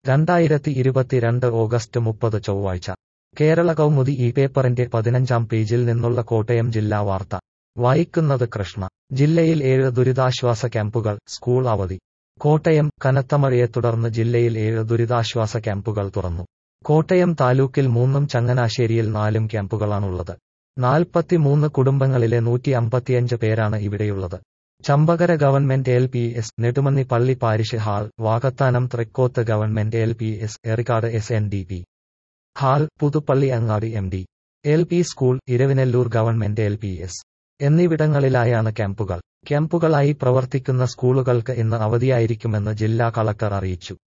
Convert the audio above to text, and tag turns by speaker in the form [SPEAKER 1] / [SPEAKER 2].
[SPEAKER 1] രണ്ടായിരത്തി ഇരുപത്തിരണ്ട് ഓഗസ്റ്റ് മുപ്പത് ചൊവ്വാഴ്ച കേരള കൗമുദി ഈ പേപ്പറിന്റെ പതിനഞ്ചാം പേജിൽ നിന്നുള്ള കോട്ടയം ജില്ലാ വാർത്ത വായിക്കുന്നത് കൃഷ്ണ ജില്ലയിൽ ഏഴ് ദുരിതാശ്വാസ ക്യാമ്പുകൾ സ്കൂൾ അവധി കോട്ടയം കനത്ത മഴയെ തുടർന്ന് ജില്ലയിൽ ഏഴ് ദുരിതാശ്വാസ ക്യാമ്പുകൾ തുറന്നു കോട്ടയം താലൂക്കിൽ മൂന്നും ചങ്ങനാശ്ശേരിയിൽ നാലും ക്യാമ്പുകളാണുള്ളത് നാൽപ്പത്തിമൂന്ന് കുടുംബങ്ങളിലെ നൂറ്റി അമ്പത്തിയഞ്ച് പേരാണ് ഇവിടെയുള്ളത് Champakara government L P S Nedumanni പള്ളി parish hall Vakathanam Thrikkoth government L P S Erikkad S N D P hall Puthuppally അങ്ങാടി M D L P school Iravinellur government L P S എന്നിവിടങ്ങളിലായാണ് ക്യാമ്പുകൾ ക്യാമ്പുകളായി പ്രവർത്തിക്കുന്ന സ്കൂളുകൾക്ക് ഇന്ന് അവധിയായിരിക്കുമെന്ന് ജില്ലാ കളക്ടർ അറിയിച്ചു